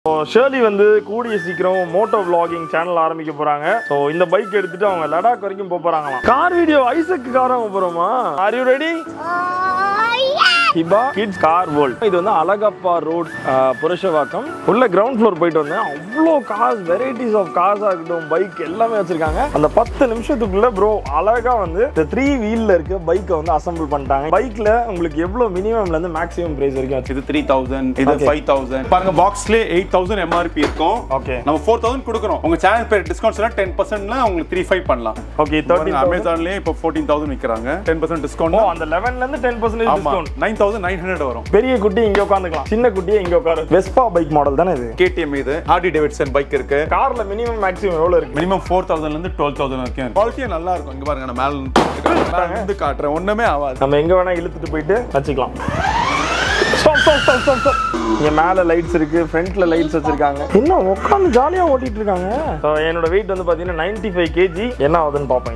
So surely வந்து கூடிய சீக்கிரம் மோட்டோ vlogging சேனல் ஆரம்பிக்க போறாங்க ஸோ இந்த பைக் எடுத்துட்டு அவங்க லடாக் வரைக்கும் போக போறாங்களாம் கார் வீடியோ ஐசக் கார் அவங்க போறோமா are you ready Hiba kids car world இது வந்து அழகப்பா ரோட் புருஷவாக்கம் உள்ள கிரவுண்ட் ஃப்ளோர் போயிட்டு வந்தேன் அவ்வளோ கார்ஸ் வெரைட்டிஸ் ஆஃப் கார்ஸா இருக்கட்டும் பைக் எல்லாமே வச்சிருக்காங்க அந்த பத்து நிமிஷத்துக்குள்ள ப்ரோ அழகா வந்து இந்த த்ரீ வீல்ல இருக்க பைக்கை வந்து அசம்பிள் பண்ணிட்டாங்க பைக்ல உங்களுக்கு எவ்வளவு மினிமம்ல இருந்து மேக்ஸிமம் பிரைஸ் வரைக்கும் வச்சு இது த்ரீ தௌசண்ட் இது Okay. ஃபைவ் தௌசண்ட் பாருங்க பாக்ஸ்லேயே எயிட் தௌசண்ட் எம்ஆர்பி இருக்கும் ஓகே நம்ம ஃபோர் தௌசண்ட் கொடுக்குறோம் உங்க சேனல் பேர் டிஸ்கவுண்ட்ஸ்லாம் டென் பர்சன்ட்ல உங்களுக்கு த்ரீ ஃபைவ் பண்ணலாம் ஓகே பாருங்க தேர்ட்டி அமேசான்லயே இப்போ ஃபோர்டீன் தௌசண்ட் விற்கிறாங்க டென் பர்சன்ட் ஓ டிஸ்கவுண்ட் அந்த லெவன்ல இருந்து டென் பர்சன்டேஜ் ஆமா discount nine thousand nine hundred வரும் பெரிய குட்டி இங்க உட்காந்துக்கலாம் சின்ன குட்டியே இங்க உட்காரு வெஸ்பா பைக் மாடல் தானே இது கேடிஎம் இது ஹார்டி டேவிட்சன் பைக் இருக்கு கார்ல மினிமம் மேக்ஸிமம் எவ்வளவு இருக்கு மினிமம் ஃபோர் தௌசண்ட்ல இருந்து டுவெல் தௌசண்ட் வரைக்கும் குவாலிட்டியும் நல்லா இருக்கும் இங்க பாருங்க நான் மேல இருந்து காட்டுறேன் ஒண்ணுமே ஆகாது நம்ம எங்க வேணா இழுத்துட்டு போயிட்டு வச்சுக்கலாம் Stop, stop, stop, stop, stop. இங்க மேல லைட்ஸ் இருக்கு ஃப்ரண்ட்ல லைட்ஸ் வச்சிருக்காங்க என்ன உட்காந்து ஜாலியா ஓட்டிட்டு இருக்காங்க So, என்னோட வெயிட் வந்து பாத்தீங்கன்னா 95 ஃபைவ் கேஜி என்ன ஆகுதுன்னு பார்ப்பேன்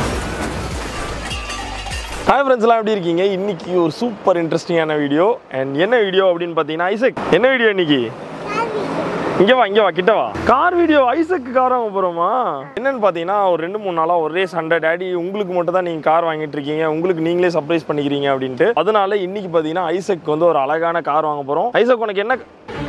ஹாய் ஃப்ரெண்ட்ஸ்லாம் எப்படி இருக்கீங்க இன்னைக்கு ஒரு சூப்பர் இன்ட்ரெஸ்டிங்கான வீடியோ அண்ட் என்ன வீடியோ அப்படின்னு பார்த்தீங்கன்னா ஐசக் என்ன வீடியோ இன்னைக்கு இங்க வா இங்க வா கிட்ட வா கார் வீடியோ ஐசக்கு கார் வாங்க போறோமா என்னன்னு பாத்தீங்கன்னா ஒரு ரெண்டு மூணு நாளா ஒரே சண்டை டேடி உங்களுக்கு மட்டும் தான் நீங்க கார் வாங்கிட்டு இருக்கீங்க உங்களுக்கு நீங்களே சர்ப்ரைஸ் பண்ணிக்கிறீங்க அப்படின்ட்டு அதனால இன்னைக்கு பாத்தீங்கன்னா ஐசக் வந்து ஒரு அழகான கார் வாங்க போறோம் ஐசக் உனக்கு என்ன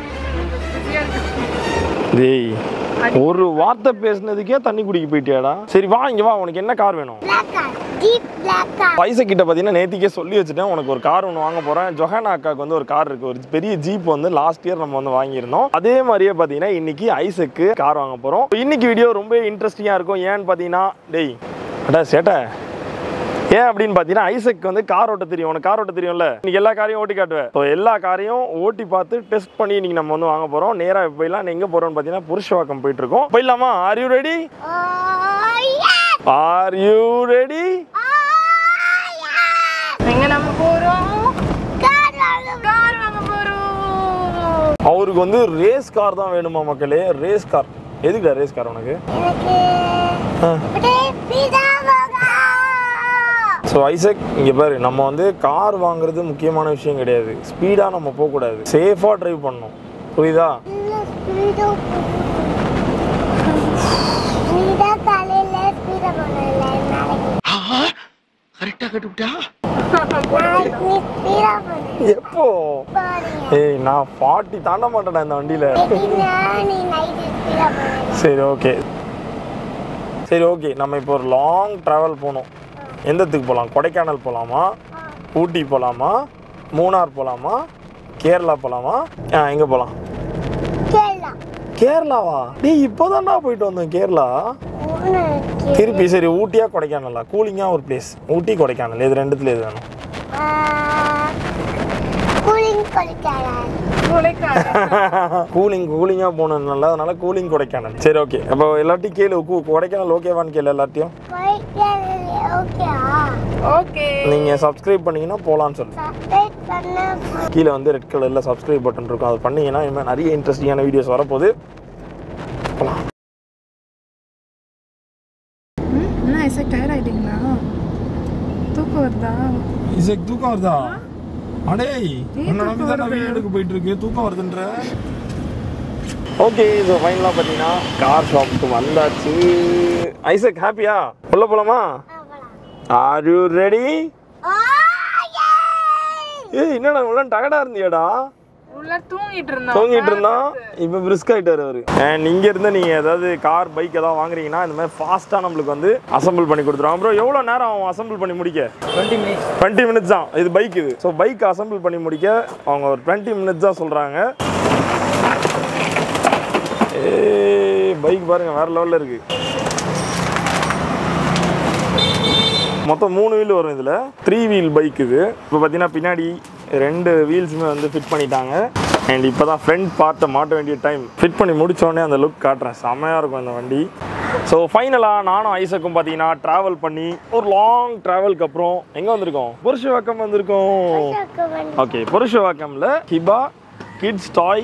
டேய் ஒரு வார்த்தை பேசுனதுக்கே தண்ணி குடிக்க போயிட்டியாடா சரி வா இங்க வா உனக்கு என்ன கார் வேணும் black car, deep black car. Isaac கிட்ட பார்த்தீங்கன்னா நேத்திக்கே சொல்லி வச்சுட்டேன் உனக்கு ஒரு கார் ஒன்று வாங்க போகிறேன் ஜொஹானா அக்காவுக்கு வந்து ஒரு கார் இருக்கு ஒரு பெரிய ஜீப் வந்து லாஸ்ட் இயர் நம்ம வந்து வாங்கியிருந்தோம் அதே மாதிரியே பார்த்தீங்கன்னா இன்னைக்கு ஐசக்கு கார் வாங்க போகிறோம் இன்னைக்கு வீடியோ ரொம்ப இன்ட்ரெஸ்டிங்காக இருக்கும் ஏன்னு பார்த்தீங்கன்னா டேய் அடா சேட்டை ஏன் அப்படின்னு பார்த்தீங்கன்னா ஐசக் வந்து கார் ஓட்ட தெரியும் உனக்கு கார் ஓட்ட தெரியும்ல இன்னைக்கு எல்லா காரையும் ஓட்டி காட்டுவேன் ஸோ எல்லா காரையும் ஓட்டி பார்த்து டெஸ்ட் பண்ணி இன்னைக்கு நம்ம வந்து வாங்க போகிறோம் நேராக போயிடலாம் எங்கே போகிறோம்னு பார்த்தீங்கன்னா புருஷவாக்கம் போயிட்டு இருக்கோம் போயிடலாமா are you ready Oh yeah! Are you ready Oh yeah! எங்க நம்ம போறோம் Car வாங்க கார் வாங்க போறோம் அவருக்கு வந்து ரேஸ் கார் தான் வேணுமா மக்களே ரேஸ் கார் எதுக்குடா ரேஸ் கார் உனக்கு எனக்கு ஆ. அப்படியே pizza வாங்க. ஸோ ஐசக் இங்கே பாரு நம்ம வந்து கார் வாங்குறது முக்கியமான விஷயம் கிடையாது ஸ்பீடாக நம்ம போகக்கூடாது சேஃபாக டிரைவ் பண்ணணும் புரியுதா இல்ல, speed ஆ போ. speed ஆ காலையில speed ஆ போனேன்ல, நாளைக்கு. நாளைக்கு நீ speed ஆ போனே. எப்போ பாருங்க. ஏய் நான் ஃபார்ட்டி தாண்ட மாட்டேன்டா இந்த வண்டியில் எப்படின்னா நீ night speed ஆ போனே. சரி ஓகே சரி ஓகே நம்ம இப்போ ஒரு லாங் ட்ராவல் போகணும் எந்த இடத்துக்கு போகலாம் கொடைக்கானல் போகலாமா ஊட்டி போகலாமா மூணார் போகலாமா கேரளா போகலாமா எங்கே போகலாம் கேரளா. கேரளாவா டேய் இப்போதான்டா போயிட்டு வந்தோம் கேரளா உனக்கு, திருப்பி சரி ஊட்டியா கொடைக்கானலா கூலிங்காக ஒரு பிளேஸ் ஊட்டி கொடைக்கானல் இது ரெண்டுத்துல எது வேணும் ஆ, cooling கொடைக்கானல். கொலைக்காரன் கூலிங் கூலிங்காக போகணும்னால அதனால கூலிங் கொடைக்கானல் சரி ஓகே அப்போ எல்லாத்தையும் கேளு கூ- கொடைக்கானல் ஓகேவான்னு கேளு எல்லாத்தையும் கொடைக்கானல் ஓகேவா ஓகே நீங்கள் சப்ஸ்கிரைப் பண்ணீங்கன்னா போகலான்னு சொல்லு சப்ஸ்கிரைப் பண்ண போ- கீழே வந்து ரெட் கலரில் சப்ஸ்கிரைப் பட்டன் இருக்கும் அதை பண்ணீங்கன்னா இனிமேல் நிறைய இன்ட்ரெஸ்டிங்கான வீடியோஸ் வரப்போகுது போகலாம் என்ன ஐசா டயர்ட் ஆயிட்டீங்களா தூக்கம் வருதா இசைக்கு தூக்கம் வருதா அடேய் உன்னை நம்பி தான் நான் video எடுக்க போயிட்டு இருக்கு தூக்கம் வருதுன்ற ஓகே ஸோ ஃபைனலாக பார்த்தீங்கன்னா கார் ஷாப்புக்கு வந்தாச்சு ஐசக் ஹாப்பியா உள்ள போலாமா ஆர் யூ ரெடி ஆ, yay! ஏய் என்னடா உள்ள டயர்டா இருந்தியாடா உள்ள தூங்கிட்டு இருந்தான் தூங்கிட்டு இருந்தான் இப்போ பிரிஸ்க் ஆயிட்டாரு அவரு அண்ட் இங்க இருந்து நீங்க ஏதாவது கார் பைக் ஏதாவது வாங்குறீங்கன்னா இந்த மாதிரி ஃபாஸ்டா நம்மளுக்கு வந்து அசம்பிள் பண்ணி கொடுத்துருவாங்க ப்ரோ எவ்வளவு நேரம் ஆகும் அசம்பிள் பண்ணி முடிக்க டுவெண்ட்டி மினிட்ஸ் டுவெண்ட்டி மினிட்ஸ் தான் இது பைக் இது ஸோ பைக் அசம்பிள் பண்ணி முடிக்க அவங்க ஒரு டுவெண்ட்டி மினிட்ஸ் தான் சொல்றாங்க ஏய் பைக் பாருங்க வேற லெவல்ல இருக்கு மொத்தம் மூணு வீல் வரும் இதில் த்ரீ வீல் பைக் இது இப்போ பார்த்தீங்கன்னா பின்னாடி ரெண்டு வீல்ஸுமே வந்து ஃபிட் பண்ணிட்டாங்க அண்ட் இப்போ தான் ஃப்ரண்ட் பார்ட்டை மாட்ட வேண்டிய டைம் ஃபிட் பண்ணி முடிச்ச உடனே அந்த லுக் காட்டுறேன் செம்மையாக இருக்கும் இந்த வண்டி ஸோ ஃபைனலாக நானும் ஐசக்கும் பார்த்தீங்கன்னா ட்ராவல் பண்ணி ஒரு லாங் ட்ராவலுக்கு அப்புறம் எங்கே வந்திருக்கோம் புருஷவாக்கம் வந்திருக்கோம் அசோக்கு வண்டி. ஓகே புருஷவாக்கம்ல Hiba kids toy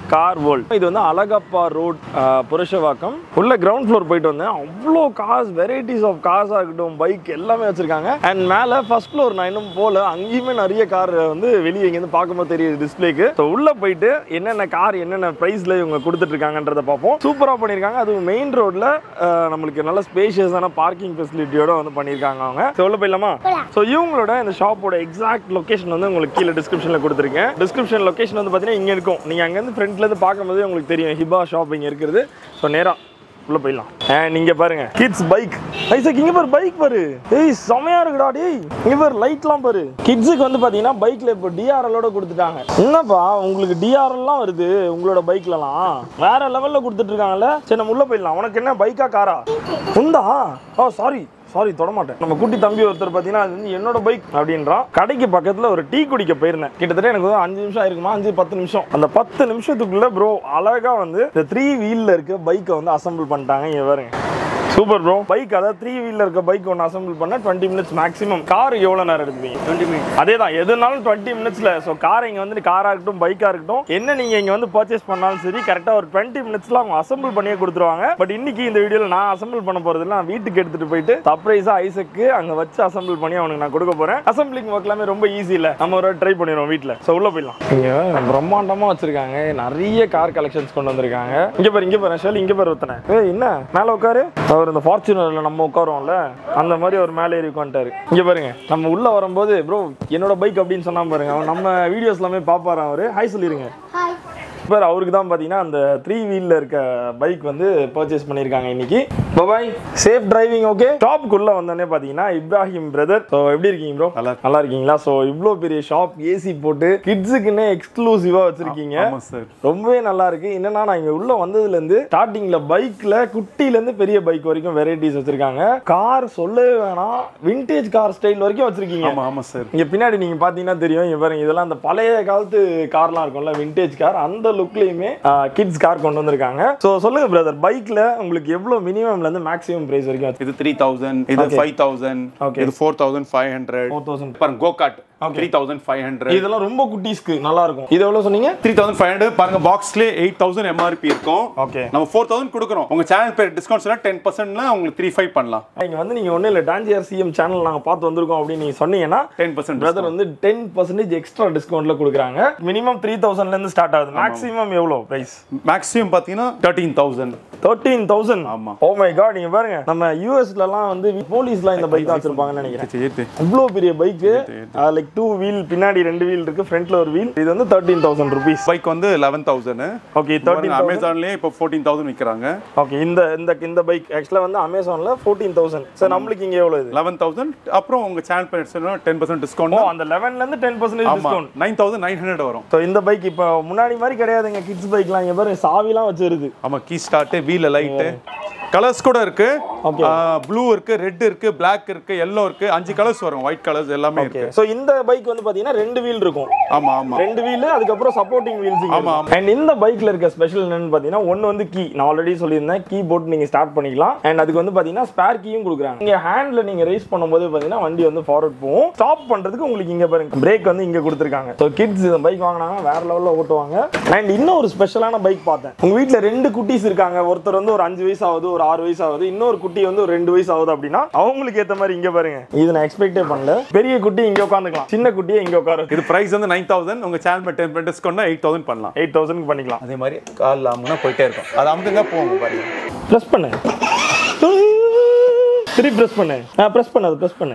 car world இது வந்து அழகப்பா ரோட் புருஷவாக்கம் உள்ள கிரவுண்ட் ஃப்ளோர் போயிட்டு வந்தேன் அவ்வளோ கார்ஸ் வெரைட்டிஸ் ஆஃப் கார்ஸாக இருக்கட்டும் பைக் எல்லாமே வச்சிருக்காங்க அண்ட் மேலே ஃபர்ஸ்ட் ஃப்ளோர் நான் இன்னும் போல அங்கேயுமே நிறைய கார் வந்து வெளியே இங்கேருந்து பார்க்கும்போது தெரியுது டிஸ்பிளேக்கு ஸோ உள்ள போயிட்டு என்னென்ன கார் என்னென்ன ப்ரைஸ்ல இவங்க கொடுத்துட்டு இருக்காங்கன்றத பார்ப்போம் சூப்பராக பண்ணியிருக்காங்க அதுவும் மெயின் ரோட்ல நம்மளுக்கு நல்ல ஸ்பேஷியஸான பார்க்கிங் ஃபெசிலிட்டியோட வந்து பண்ணியிருக்காங்க அவங்க ஸோ உள்ள போயிடலாமா ஸோ இவங்களோட இந்த ஷாப்போட எக்ஸாக்ட் லொகேஷன் வந்து உங்களுக்கு கீழே டிஸ்கிரிப்ஷனில் கொடுத்துருக்கேன் டிஸ்கிரிப்ஷன் லொகேஷன் வந்து பார்த்தீங்கன்னா இங்கே இருக்கும் நீங்கள் அங்கேருந்து ஃப்ரண்ட்லேருந்து பார்க்கும்போது உங்களுக்கு தெரியும் ஹிபா ஷாப் இங்கே இருக்கிறது ஸோ நேராக உள்ள போயிடலாம் அண்ட் இங்க பாருங்க கிட்ஸ் பைக் ஐசக் இங்க பாரு பைக் பாரு ஏய் செமையா இருக்குடா டேய் இங்க பாரு லைட்லாம் பாரு கிட்ஸுக்கு வந்து பாத்தீங்கன்னா பைக்ல இப்போ டிஆர்எலோட கொடுத்துட்டாங்க என்னப்பா உங்களுக்கு டிஆர்எல்லாம் வருது உங்களோட பைக்லலாம் வேற லெவல்ல கொடுத்துட்டு இருக்காங்கல்ல சரி நம்ம உள்ள போயிடலாம் உனக்கு என்ன பைக்கா காரா உண்டா ஓ சாரி சாரி தொடமாட்டேன் நம்ம குட்டி தம்பி ஒருத்தர் பார்த்தீங்கன்னா அது வந்து என்னோட பைக் அப்படின்றான் கடைக்கு பக்கத்தில் ஒரு டீ குடிக்க போயிருந்தேன் கிட்டத்தட்ட எனக்கு வந்து அஞ்சு நிமிஷம் ஆயிருக்குமா அஞ்சு பத்து நிமிஷம் அந்த பத்து நிமிஷத்துக்குள்ள ப்ரோ அழகா வந்து இந்த த்ரீ வீல்ல இருக்க பைக்கை வந்து அசம்பிள் பண்ணிட்டாங்க இங்க பாருங்க சூப்பர் ப்ரோ பைக் அதாவது த்ரீ வீல்ல இருக்க பைக் ஒன்று அசம்பிள் பண்ண டுவெண்ட்டி மினிட்ஸ் மேக்ஸிமம் கார் எவ்வளோ நேரம் எடுப்பீங்க டுவெண்ட்டி மினிட்ஸ் அதே தான் எதுனாலும் டுவெண்ட்டி மினிட்ஸ்ல ஸோ கார் இங்கே வந்து காராக இருக்கட்டும் பைக்காக இருக்கட்டும் என்ன நீங்கள் இங்கே வந்து பர்ச்சேஸ் பண்ணாலும் சரி கரெக்டாக ஒரு டுவெண்ட்டி மினிட்ஸ்ல அவங்க அசம்பிள் பண்ணியே கொடுத்துருவாங்க பட் இன்னைக்கு இந்த வீடியோவில் நான் அசம்பிள் பண்ண போகிறது நான் வீட்டுக்கு எடுத்துட்டு போயிட்டு சர்ப்ரைஸாக ஐசக்கு அங்கே வச்சு அசம்பிள் பண்ணி அவனுக்கு நான் கொடுக்க போகிறேன் அசம்பிளிங் ஒர்க் எல்லாமே ரொம்ப ஈஸி இல்லை நம்ம ஒரு ட்ரை பண்ணிடுவோம் வீட்டில் ஸோ உள்ள போயிடலாம் இங்கே பிரம்மாண்டமாக வச்சிருக்காங்க நிறைய கார் கலெக்ஷன்ஸ் கொண்டு வந்திருக்காங்க இங்கே பாரு இங்கே பாரு ஷேல் இங்கே பாரு ஒருத்தனை ஏய் என்ன மேலே உட்காரு அவர் இந்த ஃபார்ச்சுனர்ல நம்ம உட்காருவோம்ல அந்த மாதிரி ஒரு மேலே ஏறி உட்காந்துட்டாரு இங்க பாருங்க நம்ம உள்ள வரும்போது ப்ரோ என்னோட பைக் அப்படின்னு சொன்னா பாருங்க அவன் நம்ம வீடியோஸ் எல்லாமே பாப்பாரு அவரு ஹாய் சொல்லிருங்க ஹாய் இப்போ அவருக்கு தான் பார்த்தீங்கன்னா அந்த த்ரீ வீல்ல இருக்க பைக் வந்து பர்ச்சேஸ் பண்ணியிருக்காங்க இன்னைக்கு பபாய் சேஃப் டிரைவிங் ஓகே ஷாப்புக்குள்ள வந்தோடனே பார்த்தீங்கன்னா இப்ராஹிம் பிரதர் ஸோ எப்படி இருக்கீங்க ப்ரோ நல்லா நல்லா இருக்கீங்களா ஸோ இவ்வளோ பெரிய ஷாப் ஏசி போட்டு கிட்ஸுக்குன்னே எக்ஸ்க்ளூசிவாக வச்சிருக்கீங்க ஆமா சார் ரொம்பவே நல்லா இருக்கு என்னன்னா நான் இங்க உள்ள வந்ததுல இருந்து ஸ்டார்டிங்ல பைக்ல குட்டில இருந்து பெரிய பைக் வரைக்கும் வெரைட்டிஸ் வச்சிருக்காங்க கார் சொல்லவே வேணாம் விண்டேஜ் கார் ஸ்டைல் வரைக்கும் வச்சிருக்கீங்க ஆமா ஆமா சார் இங்க பின்னாடி நீங்க பாத்தீங்கன்னா தெரியும் இங்க பாருங்க இதெல்லாம் அந்த பழைய காலத்து கார்லாம் இருக்கும்ல விண்டேஜ் கார் அந்த லுக்லயுமே கிட்ஸ் கார் கொண்டு வந்திருக்காங்க சோ சொல்லுங்க பிரதர் பைக்ல உங்களுக்கு எவ்வளவு மினிமம்ல இருந்து மேக்ஸிமம் பிரைஸ் வரைக்கும் இது த்ரீ தௌசண்ட் இது Okay. Five thousand Okay. இது four thousand five hundred four thousand பாருங்க go kart three thousand five hundred இதெல்லாம் ரொம்ப குட்டீஸ்க்கு நல்லா இருக்கும் இது எவ்வளவு சொன்னீங்க த்ரீ தௌசண்ட் ஃபைவ் ஹண்ட்ரட் பாருங்க பாக்ஸ்லேயே எயிட் தௌசண்ட் எம்ஆர்பி இருக்கும் ஓகே நம்ம ஃபோர் தௌசண்ட் கொடுக்குறோம் உங்க சேனல் பேர் டிஸ்கவுண்ட் சொன்னா டென் பர்சன்ட்ல உங்களுக்கு த்ரீ ஃபைவ் பண்ணலாம் இங்க வந்து நீங்க ஒண்ணு இல்ல டான்ஜியர் சிஎம் சேனல் நாங்க பார்த்து வந்திருக்கோம் அப்படின்னு நீங்க சொன்னீங்கன்னா டென் பர்சன்ட் பிரதர் வந்து டென் பர்சன்டேஜ் எக்ஸ்ட்ரா டிஸ்கவுண்ட்ல கொடுக்குறாங்க மினிமம் த்ரீ தௌசண்ட்ல இருந்து ஸ்டார்ட் ஆகுது மேக்ஸிமம் எவ்வளோ பிரைஸ் மேக்ஸிமம் பார்த்தீங்கன்னா தேர்ட்டீன் தௌசண்ட் தேர்ட்டீன் தௌசண்ட் ஆமா. ஓ மை காட் நீங்க பாருங்க நம்ம யூஎஸ்லலாம் வந்து போலீஸ்லாம் இந்த பைக் தான் வச்சிருப்பாங்கன்னு நினைக்கிறேன் சேர்த்து இவ்வளோ பெரிய பைக்கு லைக் டூ வீல் பின்னாடி ரெண்டு வீல் இருக்கு ஃப்ரண்ட்ல ஒரு வீல் இது வந்து தேர்ட்டீன் தௌசண்ட் ருபீஸ் பைக் வந்து லெவன் தௌசண்ட் ஓகே தேர்ட்டீன் அமேசான்லேயே இப்போ ஃபோர்டீன் தௌசண்ட் விற்கிறாங்க ஓகே இந்த இந்த இந்த பைக் ஆக்சுவலாக வந்து அமேசான்ல ஃபோர்டீன் தௌசண்ட் சார் நம்மளுக்கு இங்கே எவ்வளோ இது லெவன் தௌசண்ட் அப்புறம் உங்க சேனல் பேர் சொன்னா டென் பர்சன்ட் ஓ டிஸ்கவுண்ட் அந்த லெவன்ல இருந்து டென் பர்சன்டேஜ் ஆமா discount nine thousand nine hundred வரும் ஸோ இந்த பைக் இப்போ முன்னாடி மாதிரி கிடையாதுங்க கிட்ஸ் பைக்லாம் இங்கே பாருங்க சாவிலாம் வச்சிருது ஆமா key start wheel light colours கூட இருக்கு Okay. ப்ளூ இருக்கு ரெட் இருக்கு Black இருக்கு எல்லோ இருக்கு அஞ்சு கலர்ஸ் வரும் ஒயிட் கலர்ஸ் எல்லாமே ஓகே இருக்கு ஸோ இந்த பைக் வந்து பார்த்தீங்கன்னா ரெண்டு வீல் இருக்கும் ஆமா ஆமா ரெண்டு வீல் அதுக்கப்புறம் சப்போர்ட்டிங் வீல்ஸ் ஆமா, ஆமா. அண்ட் இந்த பைக்ல இருக்க ஸ்பெஷல் என்னன்னு பார்த்தீங்கன்னா ஒன்று வந்து கீ நான் ஆல்ரெடி சொல்லியிருந்தேன் கீ போட்டு நீங்க ஸ்டார்ட் பண்ணிக்கலாம் அண்ட் அதுக்கு வந்து பார்த்தீங்கன்னா ஸ்பேர் கீயும் கொடுக்குறாங்க நீங்க ஹேண்ட்ல நீங்க ரைஸ் பண்ணும்போது பார்த்தீங்கன்னா வண்டி வந்து ஃபார்வர்ட் போகும் ஸ்டாப் பண்றதுக்கு உங்களுக்கு இங்க பாருங்க பிரேக் வந்து இங்க கொடுத்துருக்காங்க ஸோ கிட்ஸ் இந்த பைக் வாங்கினாங்கன்னா வேற லெவலில் ஓட்டுவாங்க அண்ட் இன்னும் ஒரு ஸ்பெஷலான பைக் பார்த்தேன் உங்க வீட்டில் ரெண்டு குட்டீஸ் இருக்காங்க ஒருத்தர் வந்து ஒரு அஞ்சு வயசு ஆகுது ஒரு ஆறு வயசு ஆகுது இன்னொரு குட்டி வந்து ஒரு ரெண்டு வயசு ஆகுது அப்படின்னா அவங்களுக்கு ஏற்ற மாதிரி இங்க பாருங்க இது நான் எக்ஸ்பெக்டே பண்ணல பெரிய குட்டி இங்க உட்காந்துக்கலாம் சின்ன குட்டியை இங்க உட்கார இது பிரைஸ் வந்து நைன் தௌசண்ட் உங்க சேனல் பேர் டென் டிஸ்கவுண்ட் எயிட் தௌசண்ட் பண்ணலாம் எயிட் தௌசண்ட் பண்ணிக்கலாம் அதே மாதிரி கால் அமுனா போயிட்டே இருக்கும் அது அமுக்குங்க போங்க பாருங்க ப்ரெஸ் பண்ணு திருப்பி ப்ரெஸ் பண்ணு ஆ ப்ரெஸ் பண்ணு அது ப்ரெஸ் பண்ணு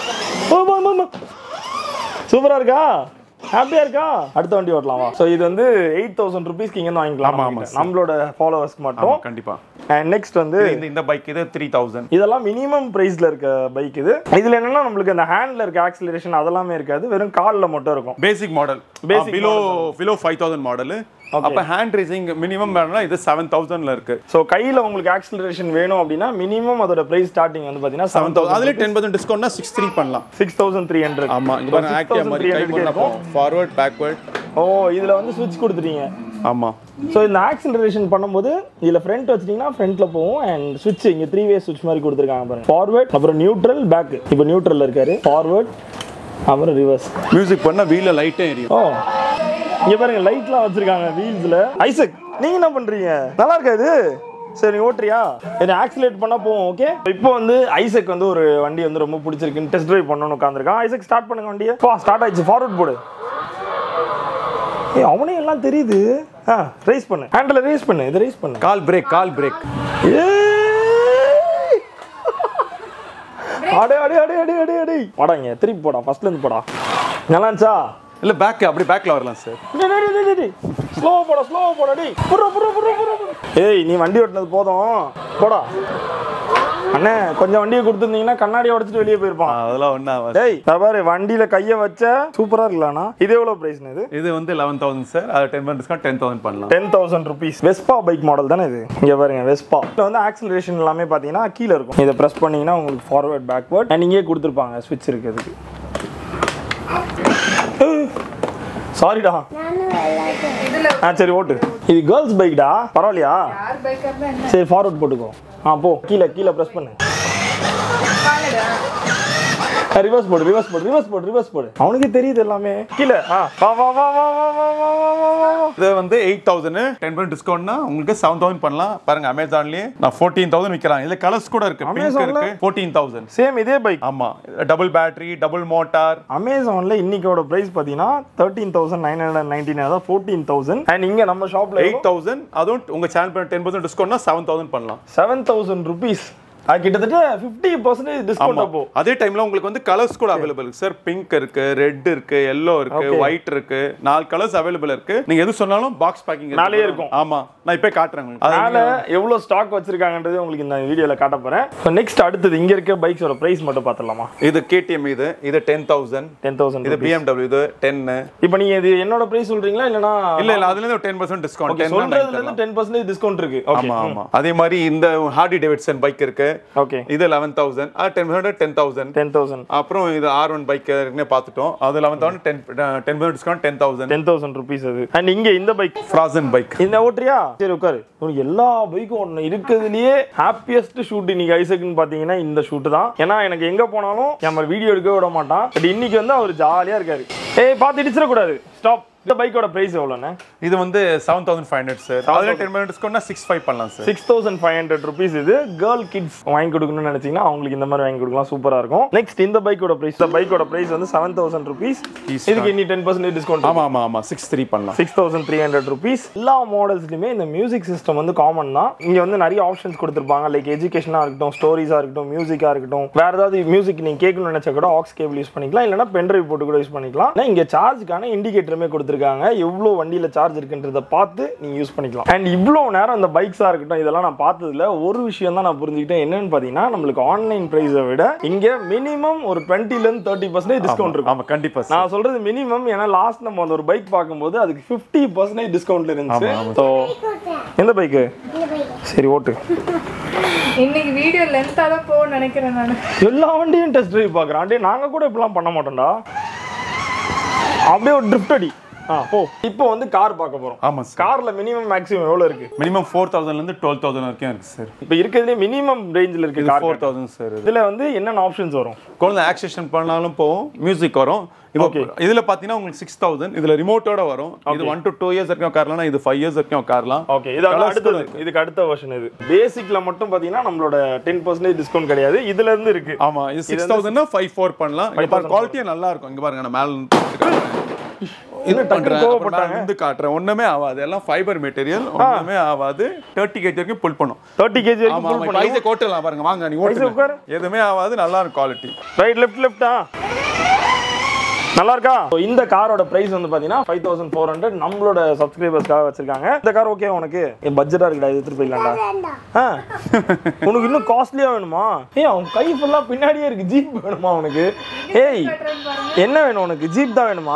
சூப்பரா இருக்கா ஹாப்பியா இருக்கா அடுத்த வண்டி ஓட்டலாம் வா ஸோ இது வந்து எயிட் தௌசண்ட் ருபீஸ்க்கு இங்கே வாங்கிக்கலாம் ஆமா, ஆமா, நம்மகிட்ட. நம்மளோட ஃபாலோவர்ஸ்க்கு ஆமா மட்டும் கண்டிப்பா அண்ட் நெக்ஸ்ட் வந்து இந்த இந்த பைக் இது த்ரீ தௌசண்ட் இதெல்லாம் மினிமம் பிரைஸ்ல இருக்க பைக் இது இதுல என்னன்னா நம்மளுக்கு அந்த ஹேண்ட்ல இருக்க ஆக்சிலரேஷன் அதெல்லாமே இருக்காது வெறும் கால்ல மட்டும் இருக்கும் basic model Basic below below five thousand model அப்ப ஹேண்ட் ரேசிங் மினிமம் வேணும்னா இது செவன் தௌசண்ட்ல இருக்கு ஸோ கையில உங்களுக்கு ஆக்சிலரேஷன் வேணும் அப்படின்னா மினிமம் அதோட பிரைஸ் ஸ்டார்டிங் வந்து பாத்தீங்கன்னா செவன் செவன் தௌசண்ட் அதுல டென் பர்சன்ட் டிஸ்கவுண்ட்னா சிக்ஸ் த்ரீ பண்ணலாம் சிக்ஸ் தௌசண்ட் த்ரீ ஹண்ட்ரட் ஆமா இங்க பாருங்க ஆக்டிவா மாதிரி கை பண்ணப்போ ஃபார்வர்ட் பேக்வர்ட் ஓ இதுல வந்து சுவிட்ச் கொடுத்துட்டீங்க ஆமா ஸோ இந்த ஆக்சிலரேஷன் பண்ணும்போது இதில் ஃப்ரண்ட் வச்சிட்டிங்கன்னா ஃப்ரண்ட்ல போகும் அண்ட் சுவிட்ச் இங்கே த்ரீ வே சுவிட்ச் மாதிரி கொடுத்துருக்காங்க பாருங்க ஃபார்வர்ட் அப்புறம் நியூட்ரல் பேக் இப்போ நியூட்ரல்ல இருக்காரு ஃபார்வர்ட் அப்புறம் ரிவர்ஸ் மியூசிக் பண்ணா வீல்ல லைட்டே எரியும் ஓ இங்க பாருங்க லைட்லாம் வச்சிருக்காங்க வீல்ஸ்ல ஐசக் நீங்க என்ன பண்றீங்க நல்லா இருக்கா இது சரி நீ ஓட்டுறியா சரி ஆக்சிலேட் பண்ணா போவோம் ஓகே இப்போ வந்து ஐசக் வந்து ஒரு வண்டி வந்து ரொம்ப பிடிச்சிருக்குன்னு டெஸ்ட் டிரைவ் பண்ணணும்னு உட்காந்துருக்கான் ஐசக் ஸ்டார்ட் பண்ணுங்க வண்டியை பா ஸ்டார்ட் ஆயிடுச்சு ஃபார்வர்ட் போடு ஏய் அவனே எல்லாம் தெரியுது ஆ ரைஸ் பண்ணு ஹேண்டில் ரைஸ் பண்ணு இதை ரைஸ் பண்ணு கால் பிரேக் கால் பிரேக் ஏய்! அடே அடே அடே அடே அடே அடே வாடாங்க திருப்பி போடா ஃபர்ஸ்ட்ல இருந்து போடா நல்லா இருந்துச்சா இல்ல பேக் அப்படி பேக்ல வரலாம் சார் ஸ்லோவா போடா ஸ்லோவா போடா டேய் புர்ரா புர்ரா புர்ரா புர்ரா புர்ரா. ஏய் நீ வண்டி ஓட்டுனது போதும் போடா அண்ணே கொஞ்சம் வண்டியை கொடுத்துருந்தீங்கன்னா கண்ணாடியை உடைச்சிட்டு வெளியே போயிருப்பான் அதெல்லாம் ஒண்ணா ஆகாது டேய் இதோ பாரு வண்டியில கைய வச்ச சூப்பரா இருக்கலாம்னா இது எவ்வளவு பிரைஸ்னு இது இது வந்து லெவன் தௌசண்ட் சார் அது ten percent discount ten thousand பண்ணலாம் ten thousand rupees Vespa bike model தானே இது இங்க பாருங்க வெஸ்பா இதுல வந்து ஆக்சிலரேஷன் எல்லாமே பாத்தீங்கன்னா கீழே இருக்கும் இதை பிரஸ் பண்ணீங்கன்னா உங்களுக்கு ஃபார்வர்ட் பேக்வர்ட் அண்ட் இங்கே கொடுத்துருப்பாங்க ஸ்விட்ச் இருக்கு அதுக்கு சாரிடா நானும் விளையாடுறேன் இதுல ஆ சரி ஓட்டு இது கேர்ள்ஸ் பைக்டா பரவாயில்லையா யார் பைக்கா இருந்தா என்ன சரி ஃபார்வர்ட் போட்டுக்கோ ஆ போ கீழே கீழே ப்ரெஸ் பண்ணு காலடா ரிவர்ஸ் போடு ரிவர்ஸ் போடு ரிவர்ஸ் போடு ரிவர்ஸ் போடு அவனுக்கு தெரியுது எல்லாமே கீழே ஆ வா வா வா வா வா வா வா வா வா வா வா இது வந்து எயிட் தௌசண்ட் டென் பர்சன்ட் டிஸ்கவுண்ட்னா உங்களுக்கு செவன் தௌசண்ட் பண்ணலாம் பாருங்க அமேசான்லயே நான் ஃபோர்டீன் தௌசண்ட் விற்கிறாங்க இதுல கலர்ஸ் கூட இருக்கு பிங்க் Amazonல? இருக்கு ஃபோர்டீன் தௌசண்ட் சேம் இதே பைக் ஆமா டபுள் பேட்டரி டபுள் மோட்டார் அமேசான்ல இன்னைக்கோட பிரைஸ் பாத்தீங்கன்னா thirteen thousand nine hundred nineteen அதாவது ஃபோர்டீன் தௌசண்ட் அண்ட் இங்க நம்ம ஷாப்ல எயிட் தௌசண்ட் அதுவும் உங்க சேனல் டென் பர்சன்ட் டிஸ்கவுண்ட்னா செவன் தௌசண்ட் பண்ணலாம் செவன் தௌசண்ட் ருபீஸ் அது கிட்டத்தட்ட ஃபிஃப்டி பர்சன்டேஜ் டிஸ்கவுண்ட் ஆமா. அப்போ அதே டைம்ல உங்களுக்கு வந்து கலர்ஸ் கூட அவைலபிள் இருக்கு சார் பிங்க் இருக்கு ரெட் இருக்கு எல்லோ இருக்கு Okay. ஒயிட் இருக்கு நாலு கலர்ஸ் அவைலபிள் இருக்கு நீங்க எது சொன்னாலும் பாக்ஸ் பேக்கிங் மேலேயே இருக்கும். ஆமா நான் இப்ப காட்டுறேன் உங்களுக்கு அது அதனால எவ்வளவு ஸ்டாக் வச்சிருக்காங்கன்றது உங்களுக்கு இந்த வீடியோல காட்ட போறேன் நெக்ஸ்ட் அடுத்தது இங்க இருக்க பைக்ஸோட பிரைஸ் மட்டும் பார்த்துடலாமா இது கேடிஎம் இது இது டென் தௌசண்ட் டென் தௌசண்ட் இது பிஎம்டபிள்யூ இது டென் இப்போ நீங்க இது என்னோட பிரைஸ் சொல்றீங்களா இல்லனா இல்ல இல்ல அதுல இருந்து ten percent discount Okay, ten சொல்றதுல இருந்து டென் பர்சன்டேஜ் டிஸ்கவுண்ட் இருக்கு ஓகே ஆமா ஆமா அதே மாதிரி இந்த ஹார்டி டேவிட்சன் பைக் இருக்கு ஓகே இது eleven thousand ten percent ten thousand ten thousand அப்புறம் இது ஆர் ஒன் பைக் ஏற்கனவே பார்த்துட்டோம் அது eleven thousand ten ten percent discount ten thousand ten thousand rupees அது அண்ட் இங்க இந்த பைக் ஃப்ராசன் பைக் இந்த ஓட்டுறியா சரி உட்காரு உனக்கு எல்லா பைக்கும் ஒன்று இருக்கிறதுலயே ஹாப்பியஸ்ட் ஷூட் இன்னைக்கு ஐசக்குன்னு பார்த்தீங்கன்னா இந்த ஷூட் தான் ஏன்னா எனக்கு எங்க போனாலும் நம்ம வீடியோ எடுக்க விட மாட்டான் பட் இன்னைக்கு வந்து அவர் ஜாலியா இருக்காரு ஏய் பார்த்து இடிச்சிடக்கூடாது ஸ்டாப் இந்த பைக்கோட பிரைஸ் எவ்வளோண்ணே இது வந்து seven thousand five hundred sir அதுல டென் பர்சன்ட் டிஸ்கவுண்ட்னா சிக்ஸ் ஃபைவ் பண்ணலாம் sir six thousand five hundred rupees இது கேர்ள் கிட்ஸ் வாங்கி கொடுக்கணும்னு நினைச்சீங்கன்னா அவங்களுக்கு இந்த மாதிரி வாங்கி கொடுக்கலாம் சூப்பரா இருக்கும் நெக்ஸ்ட் இந்த பைக்கோட பிரைஸ் இந்த பைக்கோட பிரைஸ் வந்து செவன் தௌசண்ட் ருபீஸ் இதுக்கு இன்னி டென் பர்சன்டேஜ் டிஸ்கவுண்ட் ஆமா ஆமா ஆமா சிக்ஸ் த்ரீ பண்ணலாம் six thousand three hundred rupees எல்லா மாடல்ஸ்லையுமே இந்த மியூசிக் சிஸ்டம் வந்து காமன் தான் இங்க வந்து நிறைய ஆப்ஷன்ஸ் கொடுத்துருப்பாங்க லைக் எஜுகேஷனாக இருக்கட்டும் ஸ்டோரிஸாக இருக்கட்டும் மியூசிக்காக இருக்கட்டும் வேற ஏதாவது மியூசிக் நீங்க கேட்கணும்னு நினைச்சா கூட ஆக்ஸ் கேபிள் யூஸ் பண்ணிக்கலாம் இல்லைனா பென்ட்ரைவ் போட்டு கூட யூஸ் பண்ணிக்கலாம் ஆனா இங்க சார்ஜ்க்கான இண்டிகேட்டருமே கொடுத்துருக்காங்க எவ்வளோ வண்டியில சார்ஜ் இருக்குன்றத பார்த்து நீங்க யூஸ் பண்ணிக்கலாம் அண்ட் இவ்வளோ நேரம் இந்த பைக்ஸாக இருக்கட்டும் இதெல்லாம் நான் பார்த்ததுல ஒரு விஷயம் தான் நான் புரிஞ்சுக்கிட்டேன் என்னன்னு பார்த்தீங்கன்னா நம்மளுக்கு ஆன்லைன் ப்ரைஸை விட இங்க மினிமம் ஒரு டுவெண்ட்டிலேருந்து தேர்ட்டி பர்சன்டேஜ் டிஸ்கவுண்ட் இருக்கும் ஆமா கண்டிப்பா சார் நான் சொல்றது மினிமம் ஏன்னா லாஸ்ட் நம்ம அந்த ஒரு பைக் பார்க்கும்போது அதுக்கு ஃபிஃப்டி பர்சன்டேஜ் டிஸ்கவுண்ட்ல இருந்துச்சு ஸோ எந்த பைக்கு இந்த பைக் சரி ஓட்டு இன்னைக்கு வீடியோ லென்த்தா தான் போகும்னு நினைக்கிறேன் நான் எல்லா வண்டியும் டெஸ்ட் ட்ரைவ் பார்க்குறான் டே நாங்கள் கூட இப்படிலாம் பண்ண மாட்டோம்டா அப்படியே ஒரு ட்ரிஃப்ட் அடி ஆ போ இப்போ வந்து கார் பார்க்க போறோம் ஆமா சார் கார்ல மினிமம் மேக்ஸிமம் எவ்வளோ இருக்கு மினிமம் ஃபோர் தௌசண்ட்ல இருந்து டுவெல் தௌசண்ட் வரைக்கும் இருக்கு சார் இப்போ இருக்கிறதுலே மினிமம் ரேஞ்சில் இருக்கு இது கார் ஃபோர் தௌசண்ட் சார் இது இதுல வந்து என்னென்ன ஆப்ஷன்ஸ் வரும் குழந்தை ஆக்சேஷன் பண்ணாலும் போகும் மியூசிக் வரும் இப்போ Okay. இதுல பாத்தீங்கன்னா உங்களுக்கு சிக்ஸ் தௌசண்ட் இதுல ரிமோட்டோட வரும் இது ஒன் டு டூ இயர்ஸ் வரைக்கும் உட்காரலாம் இது ஃபைவ் இயர்ஸ் வரைக்கும் உட்காரலாம் ஓகே இது Colours அடுத்தது கூட இருக்கு. இதுக்கு அடுத்த வெர்ஷன் இது பேசிக்ல மட்டும் பாத்தீங்கன்னா நம்மளோட டென் பர்சன்டேஜ் டிஸ்கவுண்ட் கிடையாது இதுல இருந்து இருக்கு ஆமா இது சிக்ஸ் தௌசண்ட்னா ஃபைவ் ஃபோர் பண்ணலாம் இங்க பாருங்க குவாலிட்டியே நல்லா இருக்கும் இங்க பாருங்க நான் மேல இருந்து காட்டுறேன். இது டக்குனு பண்றேன் கோவப்பட்டாங்க. அப்புறம் நான் இருந்து காட்டுறேன் ஒண்ணுமே ஆகாது எல்லாம் ஃபைபர் மெட்டீரியல் ஒண்ணுமே ஆகாது தேர்ட்டி கேஜ் வரைக்கும் புல் பண்ணும் தேர்ட்டி கேஜி வரைக்கும் ஆமா ஃபுல் ஆமா பண்ணி ப்ரைஸை கோட்டலாம் பாருங்க வாங்க நீ Price உட்காரு. ஓட்டுங்க எதுவுமே ஆகாது நல்லா இருக்கும் குவாலிட்டி ரைட் லெஃப்ட் லெஃப்டா நல்லா இருக்கா So, இந்த காரோட பிரைஸ் வந்து பாத்தீங்கன்னா ஃபைவ் தௌசண்ட் ஃபோர் ஹண்ட்ரட் நம்மளோட சப்ஸ்கிரைபர்ஸ்க்காக வச்சிருக்காங்க இந்த கார் ஓகே உனக்கு பட்ஜெட்டா இருக்குடா இது எடுத்துட்டு போயிடலாம்டா வேண்டாம் ஆ. உனக்கு இன்னும் காஸ்ட்லியா வேணுமா ஏய் அவன் கை ஃபுல்லா பின்னாடியே இருக்கு ஜீப் வேணுமா உனக்கு ஏய் என்ன வேணும் உனக்கு ஜீப் தான் வேணுமா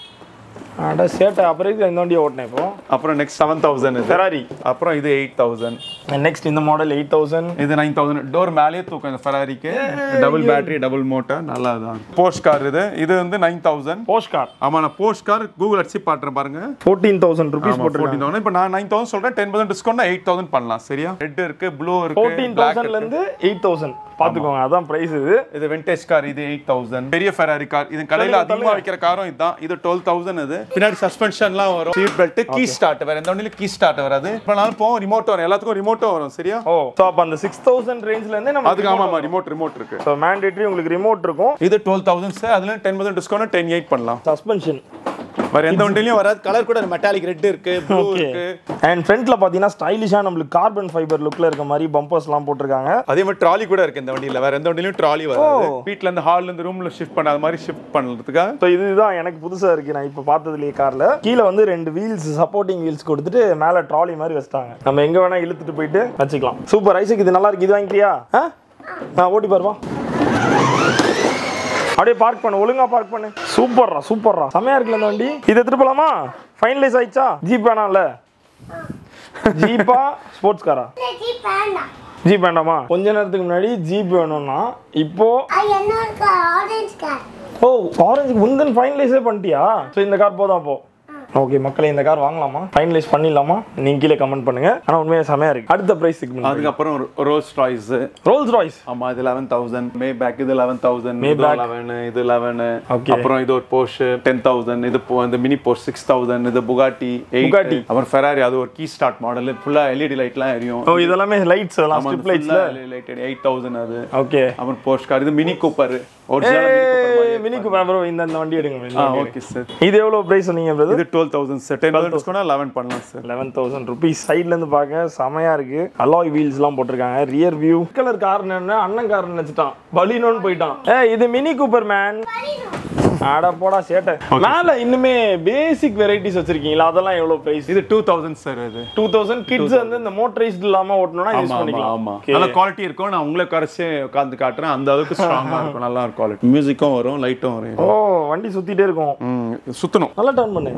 அட சேட்டை அப்புறம் எதுக்கு இந்த வண்டியை ஓட்டினேன் இப்போ அப்புறம் நெக்ஸ்ட் செவன் தௌசண்ட் இது ஃபெராரி அப்புறம் இது எயிட் தௌசண்ட் நெக்ஸ்ட் இந்த மாடல் எயிட் தௌசண்ட் இது நைன் தௌசண்ட் டோர் மேலேயே தூக்கம் இந்த ஃபெராரிக்கு டபுள் பேட்டரி டபுள் மோட்டர் நல்லா தான் போஸ்ட் கார் இது இது வந்து நைன் தௌசண்ட் போஸ்ட் கார் ஆமா நான் போஸ்ட் கார் கூகுள் அடிச்சு பாட்டுறேன் பாருங்க ஃபோர்டீன் தௌசண்ட் ருபீஸ் ஆமா, போட்டுருக்காங்க 14,000. இப்ப நான் நைன் தௌசண்ட் சொல்றேன் ten percent discount eight thousand பண்ணலாம் சரியா ரெட் இருக்கு ப்ளூ இருக்கு ஃபோர்டீன் black தௌசண்ட்ல இருக்கு. இருந்து எயிட் தௌசண்ட் பாத்துக்கோங்க அதான் பிரைஸ் இது இது வெண்டேஜ் கார் இது எயிட் தௌசண்ட் பெரிய ஃபெராரி கார் இது கடையில தள்ளுங்க, அதிகமா தள்ளுங்க. வைக்கிற காரும் இதுதான் இது டுவெல் தௌசண்ட் இது பின்னாடி சஸ்பென்ஷன்லாம் வரும் சீட் பெல்ட் கீ ஸ்டார்ட் வேற எந்த வண்டியிலும் கீ ஸ்டார்ட் வராது இப்போனாலும் போவோம் ரிமோட் வரும் எல்லாத்துக்கும் ரிமோட்டும் வரும் சரியா ஓ ஸோ அப்போ அந்த சிக்ஸ் தௌசண்ட் ரேஞ்ச்ல இருந்தே நம்ம அதுக்கு ஆமாமா ரிமோட் ரிமோட் இருக்கு ஸோ மேண்டேட்ரி உங்களுக்கு ரிமோட் இருக்கும் இது டுவெல் தௌசண்ட் சார் அதுல ten percent discount ten eight பண்ணலாம் சஸ்பென்ஷன் வேற எந்த வண்டியிலும் வராது கலர் கூட மெட்டாலிக் ரெட் இருக்கு ப்ளூ ஓகே இருக்கு அண்ட் ஃப்ரண்ட்ல பாத்தீங்கன்னா ஸ்டைலிஷா நம்மளுக்கு கார்பன் ஃபைபர் லுக்ல இருக்க மாதிரி பம்பர்ஸ்லாம் போட்டிருக்காங்க அதே மாதிரி ட்ராலி கூட இருக்கு இந்த வண்டியில வேற எந்த வண்டியிலும் ட்ராலி வராது வீட்ல இருந்து ஹால்ல இருந்து ரூம்ல ஷிஃப்ட் பண்ண அது மாதிரி ஷிஃப்ட் பண்றதுக்காக ஸோ இதுதான் எனக்கு புதுசா இருக்கு நான் இப்போ பார்த்ததுலயே கார்ல கீழே வந்து ரெண்டு வீல்ஸ் சப்போர்ட்டிங் வீல்ஸ் கொடுத்துட்டு மேல ட்ராலி மாதிரி வச்சிட்டாங்க நம்ம எங்க வேணா இழுத்துட்டு போயிட்டு வச்சுக்கலாம் சூப்பர் ஐசக் இது நல்லா இருக்கு இது வாங்கிக்கிறியா ஆ நான் ஓட்டி பாருவா அப்படியே பார்க் பண்ணு ஒழுங்கா பார்க் பண்ணு சூப்பர்ரா சூப்பர்ரா செமையா இருக்குல்ல இந்த வண்டி இதை எடுத்துட்டு போலாமா ஃபைனலைஸ் ஆயிடுச்சா ஜீப் வேணாம்ல ஜீப்பா ஸ்போர்ட்ஸ் காரா இந்த ஜீப் வேண்டாம் ஜீப் வேண்டாமா கொஞ்ச நேரத்துக்கு முன்னாடி ஜீப் வேணும்னா இப்போ அது என்னோட கார் ஆரஞ்சு கார் ஓ ஆரஞ்சு முந்தன் ஃபைனலைஸே பண்ணிட்டியா ஸோ இந்த கார் போதும் அப்போ ஓகே மக்களே இந்த கார் வாங்கலாமா ஃபைனலைஸ் பண்ணிடலாமா நீங்க கீழே கமெண்ட் பண்ணுங்க ஆனா உண்மையா செமையா இருக்கு அடுத்த பிரைஸ் செக்மெண்ட் அதுக்கப்புறம் ரோல்ஸ் ராய்ஸ் ரோல்ஸ் ராய்ஸ் ஆமா இது லெவன் தௌசண்ட் மே பேக் இது லெவன் தௌசண்ட் மே Maybach. லெவன் இது லெவன் Okay. அப்புறம் இது ஒரு போர்ஷ் டென் தௌசண்ட் இது po- இந்த மினி போர்ஷ் சிக்ஸ் தௌசண்ட் இது புகாட்டி எயிட் Bugatti. அப்புறம் ஃபெராரி அது ஒரு கீ ஸ்டார்ட் மாடல் ஃபுல்லா எல்இடி லைட்லாம் எரியும் ஓ இதெல்லாமே லைட்ஸ் எல்லாம் ஸ்ட்ரிப் லைட்ஸ்ல லைட் எயிட் தௌசண்ட் அது ஓகே அப்புறம் போர்ஷ் கார் இது mini Cooper mini Cooper bro இந்த இந்த வண்டி எடுங்க bro, இந்த வண்டி ஓகே சார் எடுங்க. இது எவ்வளவு பிரைஸ் சொன்னீங்க பிரதர் இது twelve thousand sir ten thousand discount eleven பண்ணலாம் சார் லெவன் தௌசண்ட் ருபீஸ் சைட்ல இருந்து பார்க்க செமையா இருக்கு அலாய் வீல்ஸ் எல்லாம் போட்டிருக்காங்க ரியர் வியூ கலர் கார் என்ன அண்ணன் கார் நினைச்சிட்டான் பலினோன்னு போயிட்டான் ஏ இது மினி கூப்பர் மேன் அட போடா சேட்டை மேல இன்னுமே பேசிக் வெரைட்டிஸ் வச்சிருக்கீங்களா அதெல்லாம் எவ்வளவு பிரைஸ் இது டூ தௌசண்ட் சார் இது டூ தௌசண்ட் கிட்ஸ் வந்து இந்த மோட்டரைஸ்ட் இல்லாம ஓட்டணும்னா யூஸ் ஆமா ஆமா பண்ணிக்கலாம் ஆமா Okay. நல்ல குவாலிட்டி இருக்கும் நான் உங்களை கரைச்சி உட்காந்து காட்டுறேன் அந்த அளவுக்கு ஸ்ட்ராங்கா இருக்கும் நல்லா இருக்கும் குவாலிட்டி மியூசிக்கும் வரும் லைட்டும் வரும் ஓ வண்டி சுத்திட்டே இருக்கும் ம், சுத்தணும் நல்லா டர்ன் பண்ணு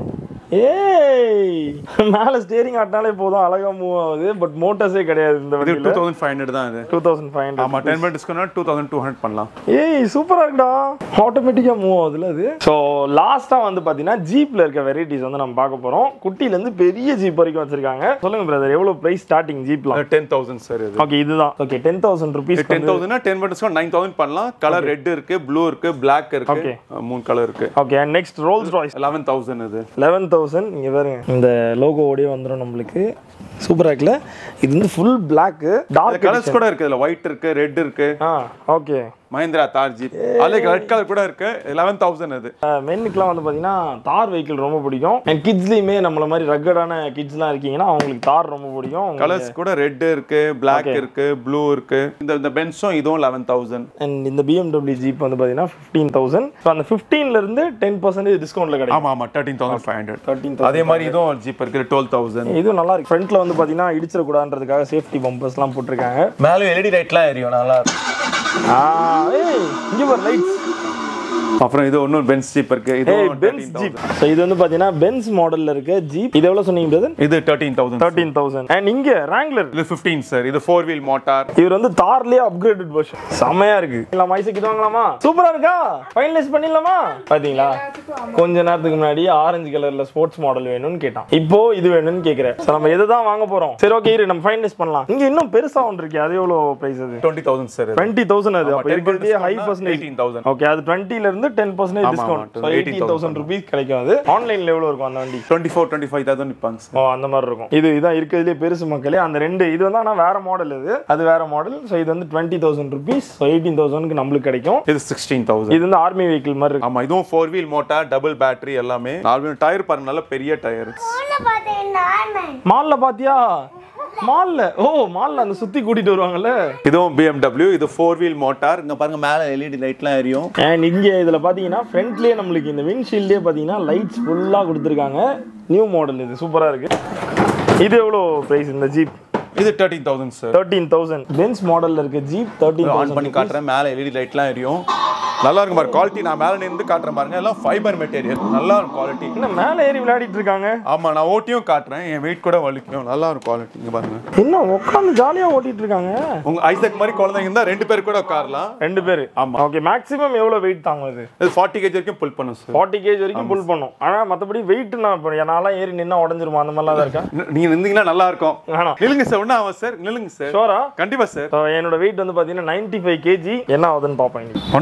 ஏய் மேல ஸ்டியரிங் ஆட்டினாலே போதும் அழகா மூவ் ஆகுது பட் மோட்டர்ஸே கிடையாது இந்த இது டூ வண்டியில தௌசண்ட் ஃபைவ் ஹண்ட்ரட் தான் இது டூ தௌசண்ட் ஃபைவ் ஹண்ட்ரட் ஆமா ten percent discount two thousand two hundred பண்ணலாம் ஏய் சூப்பரா இருக்குடா ஆட்டோமேட்டிக்கா மூவ் ஆகுதுல அது ஸோ லாஸ்டா வந்து பாத்தீங்கன்னா ஜீப்ல இருக்க வெரைட்டிஸ் வந்து நம்ம பார்க்க போறோம் குட்டில இருந்து பெரிய ஜீப் வரைக்கும் வச்சிருக்காங்க சொல்லுங்க பிரதர் எவ்வளவு பிரைஸ் ஸ்டார்டிங் ஜீப்லாம் டென் தௌசண்ட் சார் இது ஓகே இதுதான் okay ten thousand rupees ten தௌசண்ட்னா ten percent discount nine thousand பண்ணலாம் கலர் ரெட் இருக்கு ப்ளூ இருக்கு பிளாக் இருக்கு Okay. அஹ், மூணு கலர் இருக்கு okay and next Rolls Royce eleven thousand இது லெவன் தௌசண்ட் இங்கே பாருங்க இந்த லோகோவோடய வந்துடும் நம்மளுக்கு சூப்பராக இருக்குல்ல இது வந்து ஃபுல் பிளாக்கு டார்க் கலர்ஸ் கூட இருக்கு இதுல ஒயிட் இருக்கு ரெட் இருக்கு ஆ ஓகே மஹிந்திரா தார் ஜீப் அதுல ரெட் கலர் கூட இருக்கு லெவன் தௌசண்ட் அது மென்னுக்குலாம் வந்து பார்த்தீங்கன்னா தார் வெஹிக்கிள் ரொம்ப பிடிக்கும் அண்ட் கிட்ஸ்லையுமே நம்மள மாதிரி ரக்கடான கிட்ஸ்லாம் இருக்கீங்கன்னா அவங்களுக்கு தார் ரொம்ப பிடிக்கும் உங்களுக்கு- கலர்ஸ் கூட ரெட் இருக்கு பிளாக் இருக்கு ப்ளூ இருக்கு இந்த இந்த பென்ஸும் இதுவும் லெவன் தௌசண்ட் அண்ட் இந்த பிஎம்டபிள்யூ ஜீப் வந்து பார்த்தீங்கன்னா ஃபிஃப்டீன் தௌசண்ட் ஸோ அந்த 15 ல இருந்து டென் பர்சன்டேஜ் டிஸ்கவுண்ட்ல கிடைக்கும் ஆமா ஆமா thirteen thousand five hundred thirteen அதே மாதிரி இதுவும் ஒரு ஜீப் இருக்கு டுவெல் தௌசண்ட் இதுவும் நல்லா இருக்கு ஃப்ரண்ட்ல வந்து பார்த்தீங்கன்னா இடிச்சிடக்கூடாதுன்றதுக்காக சேஃப்டி பம்பர்ஸ்லாம் போட்டிருக்காங்க மேலே எல்இடி லைட்லாம் எரியும் நல்லா இருக்கும் ஆ ஏய் இங்கே பாரு லைட்ஸ் அப்புறம் இது ஒன்னும் பென்ஸ் ஜீப் இருக்கு இது ஏய் பென்ஸ் ஜீப் ஸோ இது வந்து பார்த்தீங்கன்னா பென்ஸ் மாடல்ல இருக்க ஜீப் இது எவ்வளோ சொன்னீங்க பிரதர் இது thirteen thousand thirteen thousand and இங்கே ரேங்லர் இது ஃபிஃப்டீன் சார் இது ஃபோர் வீல் மோட்டார் இவர் வந்து தார்லயே அப்கிரேடட் வெர்ஷன் செமையா இருக்கு இல்ல மைசைக்கு இது வாங்கலாமா சூப்பரா இருக்கா ஃபைனலைஸ் பண்ணிடலாமா பாத்தீங்களா கொஞ்ச நேரத்துக்கு முன்னாடி ஆரஞ்சு கலர்ல ஸ்போர்ட்ஸ் மாடல் வேணும்னு கேட்டான் இப்போ இது வேணும்னு கேக்குறேன் சோ நம்ம எதை தான் வாங்க போறோம் சரி ஓகே இரு நம்ம ஃபைனலைஸ் பண்ணலாம் இங்க இன்னும் பெருசா ஒன்று இருக்கு அது எவ்வளவு பிரைஸ் அது twenty thousand sir twenty thousand அது அப்போ இருக்கிறதே high percentage eighteen thousand okay அது டுவெண்ட்டில இருந்து டென் பர்சன்டேஜ் ஆமா, discount so 18,000 eighteen thousand rupees கிடைக்கும் அது ஆன்லைன்ல எவ்வளவு இருக்கும் அந்த வண்டி twenty four twenty five thousand நிற்பாங்க சார் ஓ அந்த மாதிரி இருக்கும் இது இதான் இருக்கிறதுலே பெருசு மக்களே அந்த ரெண்டு இது வந்து ஆனால் வேற மாடல் இது அது வேற மாடல் ஸோ இது வந்து twenty thousand rupees so eighteen தௌசண்ட்க்கு நம்மளுக்கு கிடைக்கும் இது சிக்ஸ்டீன் தௌசண்ட் இது வந்து ஆர்மி வெஹிக்கிள் மாதிரி இருக்கு ஆமா இதுவும் four wheel motor double battery எல்லாமே நாலு டயர் பாருங்க நல்ல பெரிய டயர் ஃபோன்ல பார்த்தேன் நார்மல் மால்ல பாத்தியா மால்ல ஓ மால்ல அந்த சுத்தி கூட்டிட்டு வருவாங்கல்ல இதுவும் BMW இது ஃபோர் வீல் மோட்டார் இங்க பாருங்க மேல எல்இடி லைட்லாம் எரியும் அண்ட் இங்க இதுல பாத்தீங்கன்னா ஃப்ரண்ட்லயே நம்மளுக்கு இந்த விண்ட்ஷீல்டே பாத்தீங்கன்னா லைட்ஸ் ஃபுல்லா கொடுத்துருக்காங்க நியூ மாடல் இது சூப்பரா இருக்கு இது எவ்வளோ பிரைஸ் இந்த ஜீப் இது thirteen thousand sir thirteen thousand Benz மாடல்ல இருக்க ஜீப் தேர்ட்டீன் ஆன் பண்ணி காட்டுறேன் மேல எல்இடி லைட்லாம் எரியும் நல்லா இருக்கும் பாருங்க குவாலிட்டி நான் மேல நின்று காட்டுறேன் பாருங்க எல்லாம் ஃபைபர் மெட்டீரியல் நல்லா இருக்கும் குவாலிட்டி என்ன மேலே ஏறி விளையாடிட்டு இருக்காங்க ஆமா நான் ஓட்டியும் காட்டுறேன் என் வெயிட் கூட வலிக்கும் நல்லா இருக்கும் குவாலிட்டி இங்க பாருங்க என்ன உட்காந்து ஜாலியா ஓட்டிட்டு இருக்காங்க உங்க ஐசக் மாதிரி குழந்தைங்க இருந்தா ரெண்டு பேர் கூட உட்காரலாம் ரெண்டு பேர் ஆமா. ஓகே மேக்ஸிமம் எவ்வளவு வெயிட் தாங்கும் இது இது ஃபார்ட்டி கேஜி வரைக்கும் புல் பண்ணும் சார் ஃபார்ட்டி கேஜ் வரைக்கும் புல் பண்ணும் ஆனா மத்தபடி வெயிட் நான் இப்போ என்னால ஏறி நின்னா உடஞ்சிருமா அந்த மாதிரிலாம் தான் இருக்கா நீங்க நின்றீங்கன்னா நல்லா இருக்கும் வேணாம் நில்லுங்க சார் ஒன்றும் ஆகும் சார் நில்லுங்க சார் ஷோரா கண்டிப்பா சார் என்னோட வெயிட் வந்து பாத்தீங்கன்னா நைன்டி ஃபைவ் கேஜி என்ன ஆகுதுன்னு பார்ப்பேன் இன்னைக்கு. ஒன்றும் ஆகாது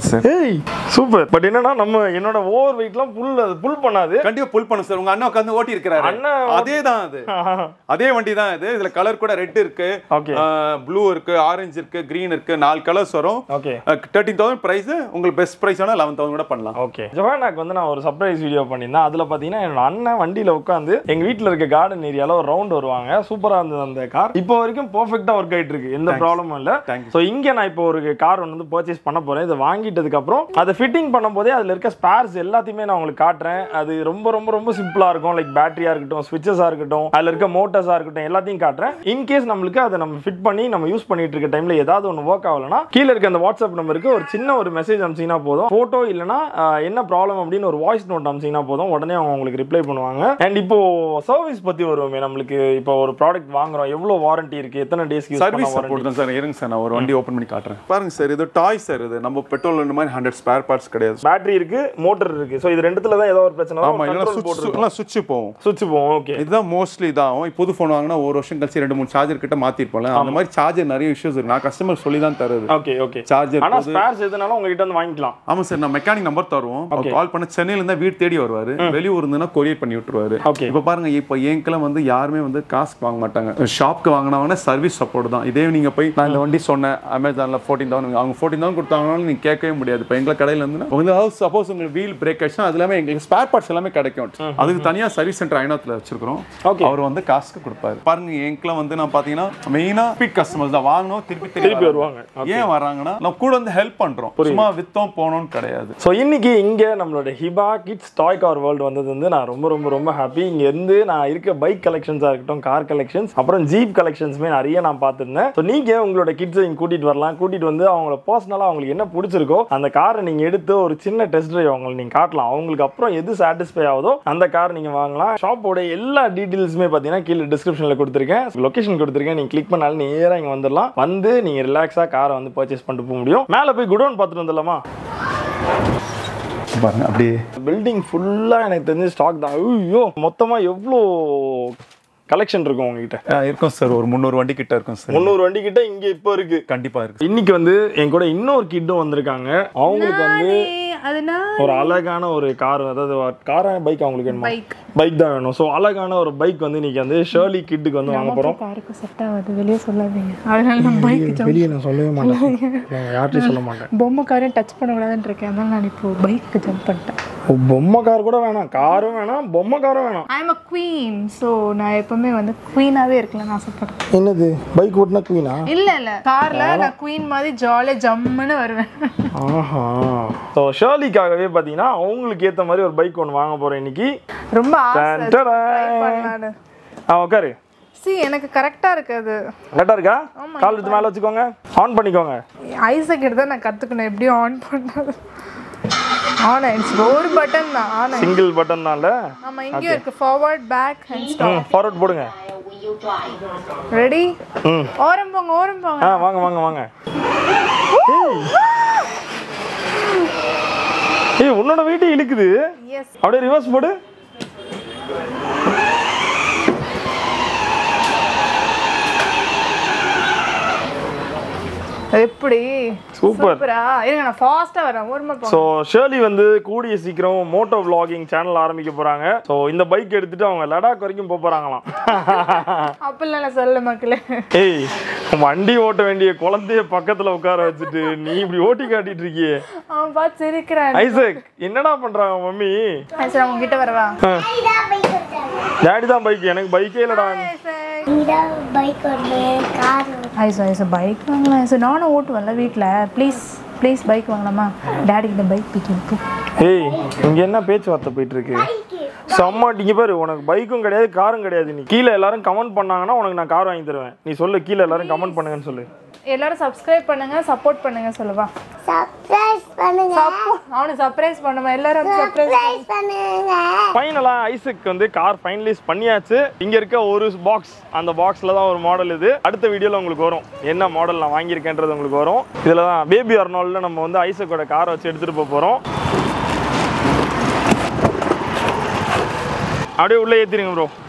சார் ஏய் சூப்பர் பட் என்னன்னா நம்ம என்னோட ஓவர் வெயிட்லாம் புல் அது புல் பண்ணாது கண்டிப்பா புல் பண்ணு சார் உங்க அண்ணா உட்காந்து ஓட்டி இருக்கிறாரு அண்ணன் அதே தான் அது அதே வண்டி தான் இது இதுல கலர் கூட ரெட் இருக்கு Okay. ப்ளூ இருக்கு ஆரஞ்சு இருக்கு கிரீன் இருக்கு நாலு கலர்ஸ் வரும் ஓகே தேர்ட்டீன் தௌசண்ட் பிரைஸ் உங்களுக்கு பெஸ்ட் பிரைஸ் வேணா லெவன் தௌசண்ட் கூட பண்ணலாம் ஓகே ஜொஹானாக்கு வந்து நான் ஒரு சர்ப்ரைஸ் வீடியோ பண்ணியிருந்தேன் அதில் பார்த்தீங்கன்னா என்னோட அண்ணன் வண்டியில் உட்காந்து எங்கள் வீட்டில் இருக்க கார்டன் ஏரியாவில் ஒரு ரவுண்ட் வருவாங்க சூப்பராக இருந்தது அந்த கார் இப்போ வரைக்கும் பர்ஃபெக்டாக ஒர்க் ஆகிட்டு இருக்கு எந்த ப்ராப்ளமும் இல்லை Thank you. ஸோ இங்கே நான் இப்போ ஒரு கார் ஒன்று வந்து பர்ச்சேஸ் பண்ண போகிறேன் இதை வாங்கிட்டதுக்கப்புறம் அதை ஃபிட்டிங் பண்ணும்போதே அதில் இருக்க ஸ்பேர்ஸ் எல்லாத்தையுமே நான் உங்களுக்கு காட்டுறேன் அது ரொம்ப ரொம்ப ரொம்ப சிம்பிளாக இருக்கும் லைக் பேட்டரியாக இருக்கட்டும் ஸ்விட்சஸாக இருக்கட்டும் அதில் இருக்க மோட்டர்ஸாக இருக்கட்டும் எல்லாத்தையும் காட்டுறேன் இன்கேஸ் நம்மளுக்கு அதை நம்ம ஃபிட் பண்ணி நம்ம யூஸ் பண்ணிட்டு இருக்க டைம்ல ஏதாவது ஒன்று ஒர்க் ஆகலைன்னா கீழே இருக்க அந்த வாட்ஸ்அப் நம்பருக்கு ஒரு சின்ன ஒரு மெசேஜ் அனுப்பிச்சிங்கன்னா போதும் ஃபோட்டோ இல்லைனா ஆஹ், என்ன ப்ராப்ளம் அப்படின்னு ஒரு வாய்ஸ் நோட் அனுப்பிச்சிங்கன்னா போதும் உடனே அவங்க உங்களுக்கு ரிப்ளை பண்ணுவாங்க அண்ட் இப்போ சர்வீஸ் பற்றி வருவோமே நம்மளுக்கு இப்போ ஒரு ப்ராடக்ட் வாங்குறோம் எவ்வளோ வாரண்டி இருக்கு எத்தனை டேஸ்க்கு யூஸ் சர்வீஸ் பண்ண சப்போர்ட் வாரண்டி தான் சார் இருங்க சார் நான் ஒரு வண்டி ஓப்பன் பண்ணி காட்டுறேன் பாருங்க சார் இது டாய் சார் இது நம்ம பெட்ரோல் இந்த மாதிரி ஹண்ட்ரட் ஸ்பேர் பார்ட்ஸ் கிடையாது பேட்டரி இருக்கு மோட்டர் இருக்கு ஸோ இது ரெண்டுத்துல தான் ஏதோ ஒரு பிரச்சனை ஆமா இல்லைன்னா சுவிட்ச் எல்லாம் சுவிட்ச் போகும் சுவிட்ச் போவோம் ஓகே இதுதான் மோஸ்ட்லி இதாகும் புது ஃபோன் வாங்கினா ஒரு வருஷம் கழிச்சு ரெண்டு மூணு சார்ஜர் கிட்ட மாத்திருப்போம்ல அந்த மாதிரி சார்ஜர் நிறைய இஷ்யூஸ் இருக்கு நான் கஸ்டமர் சொல்லி தான் தருது ஓகே ஓகே சார்ஜர் ஆனா ஸ்பேர்ஸ் எதுனாலும் உங்ககிட்ட வந்து வாங்கிக்கலாம் ஆமா சார் நான் மெக்கானிக் நம்பர் தருவோம் அவர் கால் பண்ண சென்னையில இருந்தா வீடு தேடி வருவாரு வெளியூர் இருந்ததுன்னா கொரியர் பண்ணி விட்டுருவாரு Okay. இப்போ பாருங்க இப்போ என்கெல்லாம் வந்து யாருமே வந்து காசுக்கு வாங்க மாட்டாங்க ஷாப்க்கு வாங்கினவங்க சர்வீஸ் சப்போர்ட் தான் இதே நீங்க போய் நான் இந்த வண்டி சொன்னேன் அமேசான்ல ஃபோர்டீன் தௌசண்ட் அவங்க ஃபோர்டீன் தௌசண்ட் கொடுத்தாங்கனாலும் நீங்க கேட்கவே முடியாது இப்போ எங்களை கடையில இருந்து உங்களுக்கு சப்போஸ் உங்களுக்கு வீல் பிரேக் ஆயிடுச்சுன்னா அது எல்லாமே எங்களுக்கு ஸ்பேர் பார்ட்ஸ் எல்லாமே கிடைக்கும் அதுக்கு தனியா சர்வீஸ் சென்டர் ஐநாத்துல வச்சிருக்கிறோம் Okay. அவர் வந்து காசுக்கு கொடுப்பாரு பாருங்க எங்களுக்குலாம் வந்து நான் பாத்தீங்கன்னா மெயினா ஸ்பீட் கஸ்டமர்ஸ் தான் வாங்கணும் திருப்பி திருப்பி வருவாங்க ஏன் வராங்கன்னா நம்ம கூட வந்து ஹெல்ப் பண்றோம் சும்மா வித்தோம் போனோம்னு கிடையாது ஸோ இன்னைக்கு இங்கே நம்மளோட Hiba kids toy car world வந்தது வந்து நான் ரொம்ப ரொம்ப ரொம்ப ஹாப்பி இங்க இருந்து நான் இருக்க பைக் கலெக்ஷன்ஸாக இருக்கட்டும் கார் கலெக்ஷன்ஸ் அப்புறம் ஜீப் கலெக்ஷன்ஸுமே நிறைய நான் பார்த்துருந்தேன் ஸோ நீங்க உங்களோட கிட்ஸை இங்கே கூட்டிட்டு வரலாம் கூட்டிட்டு வந்து அவங்கள பர்சனலாக அவங்களுக்கு என்ன பிடிச்சிருக்கோ அந்த காரை நீங்க எடுத்து ஒரு சின்ன டெஸ்ட் ட்ரைவ் அவங்களுக்கு நீங்க காட்டலாம் அவங்களுக்கு அப்புறம் எது சாட்டிஸ்ஃபை ஆகுதோ அந்த கார் நீங்க வாங்கலாம் ஷாப்போட எல்லா டீட்டெயில்ஸுமே பார்த்தீங்கன்னா கீழே டிஸ்கிரிப்ஷனில் கொடுத்துருக்கேன் லொகேஷன் கொடுத்துருக்கேன் நீங்க கிளிக் பண்ணாலும் நேராக இங்கே வந்துடலாம் வந்து நீங்க ரிலாக்ஸாக காரை வந்து பர்ச்சேஸ் பண்ணிட்டு போக முடியும் மேலே போய் குடோன் பார்த்துட்டு வந்துடலாமா பாருங்க அப்படியே பில்டிங் ஃபுல்லாக எனக்கு தெரிஞ்சு ஸ்டாக் தான் ஐயோ மொத்தமாக எவ்வளோ கலெக்ஷன் இருக்கும் உங்ககிட்ட ஆ, இருக்கும் சார் ஒரு முந்நூறு வண்டி கிட்ட இருக்கும் சார் முந்நூறு வண்டி கிட்ட இங்க இப்போ இருக்கு கண்டிப்பா இருக்கு இன்னைக்கு வந்து என் கூட இன்னொரு கிட்டும் வந்திருக்காங்க அவங்களுக்கு வந்து அதுனா ஒரு அழகான ஒரு கார் அதாவது காரா பைக் அவங்களுக்கு வேணுமா பைக் பைக் தான் வேணும் ஸோ அழகான ஒரு பைக் வந்து இன்னைக்கு வந்து ஷேர்லி கிட்டுக்கு வந்து வாங்க போறோம் காருக்கு செட் ஆகாது வெளியே சொல்லாதீங்க அதனால நான் பைக் வெளியே நான் சொல்லவே மாட்டேன் யார்ட்டையும் சொல்ல மாட்டேன் பொம்மை காரையும் டச் பண்ணக்கூடாதுன்னு இருக்கேன் அதனால நான் இப்போ பைக்கு ஜம்ப் பண்ணிட்டேன் ஓ, பொம்மை கார் கூட வேணாம் காரும் வேணாம் பொம்மை காரும் வேணாம் I am a queen so நான் எப்பவுமே வந்து குவீனாவே இருக்கலாம்னு ஆசைப்படுறேன் என்னது பைக் ஓட்டினா குவீனா இல்ல இல்ல கார்ல நான் குவீன் மாதிரி ஜாலியா ஜம்முன்னு வருவேன் ஆஹா ஸோ ஷேர்லிக்காகவே பார்த்தீங்கன்னா அவங்களுக்கு ஏற்ற மாதிரி ஒரு பைக் ஒன்று வாங்க போகிறேன் இன்னைக்கு ரொம்ப ஆசை டன் அது டடன். try பண்ணலான்னு ஆ உட்காரு சி எனக்கு கரெக்டா இருக்கு அது கரெக்டாக இருக்கா கால் எடுத்து மேலே வச்சுக்கோங்க ஆன் பண்ணிக்கோங்க ஐசக் தான் நான் கத்துக்கணும் எப்படி ஆன் பண்றது ஆன் ஆயிடுச்சு ஒரு பட்டன் தான் ஆன் ஆயிடுச்சு சிங்கிள் பட்டன் தான்ல ஆமா இங்கேயும் இருக்கு forward back and stop hmm forward போடுங்க ரெடி ம் ஓரம் போங்க ஓரம் போங்க ஆ வாங்க வாங்க வாங்க ஏய். ஏய் உன்னோட வெயிட்டே இழுக்குது எஸ் அப்படியே ரிவர்ஸ் போடு எப்படி Super. சூப்பரா இருங்க நான் ஃபாஸ்டா வரேன் ஓரமா ஸோ போங்க ஷேர்லி வந்து கூடிய சீக்கிரம் மோட்டோ vlogging சேனல் ஆரம்பிக்க போறாங்க ஸோ இந்த பைக் எடுத்துட்டு அவங்க லடாக் வரைக்கும் போக போறாங்களாம் அப்படிலாம் நான் சொல்ல மக்களே ஏய் வண்டி ஓட்ட வேண்டிய குழந்தைய பக்கத்துல உட்கார வச்சுட்டு நீ இப்படி ஓட்டி காட்டிட்டு இருக்கியே அவன் பார்த்து சிரிக்கிறான் ஐசக் என்னடா பண்றாங்க மம்மி சரி அவங்க கிட்ட வரவா இதான் பைக் ஓட்டுறாங்க டேடி தான் பைக் எனக்கு பைக்கே இல்லடா இதான் பைக் ஓட்டுறேன் கார் ஐசோ ஐசோ பைக் வாங்கலாம் ஐசோ நானும் ஓட்டுவேன்ல வீட்டில் ப்ளீஸ் ப்ளீஸ் பைக் வாங்கலாமா டேடிக்கு இந்த பைக் பிடிக்கும் ஏய் இங்க என்ன பேச்சுவார்த்தை போயிட்டு இருக்கு செம்ம இங்க பாரு உனக்கு பைக்கும் கிடையாது காரும் கிடையாது நீ கீழே எல்லாரும் கமெண்ட் பண்ணாங்கன்னா உனக்கு நான் கார் வாங்கி தருவேன் நீ சொல்லு கீழே எல்லாரும் கமெண்ட் பண்ணுங்கன்னு சொல்லு எல்லாரும் சப்ஸ்கிரைப் பண்ணுங்க சப்போர்ட் பண்ணுங்க சொல்லுவா சர்ப்ரைஸ் பண்ணுங்க அவனை சர்ப்ரைஸ் பண்ணுமா எல்லாரும் சர்ப்ரைஸ் சர்ப்ரைஸ் பண்ணுங்க ஃபைனலா ஐசக் வந்து கார் ஃபைனலைஸ் பண்ணியாச்சு இங்க இருக்க ஒரு பாக்ஸ் அந்த பாக்ஸ்ல தான் ஒரு மாடல் இது அடுத்த வீடியோல உங்களுக்கு வரும் என்ன மாடல் நான் வாங்கியிருக்கேன்றது உங்களுக்கு வரும் இதுல தான் பேபி அர்னால்ல நம்ம வந்து ஐசக்கோட காரை வச்சு எடுத்துட்டு போக போறோம் அப்படியே உள்ள ஏத்திருங்க ப்ரோ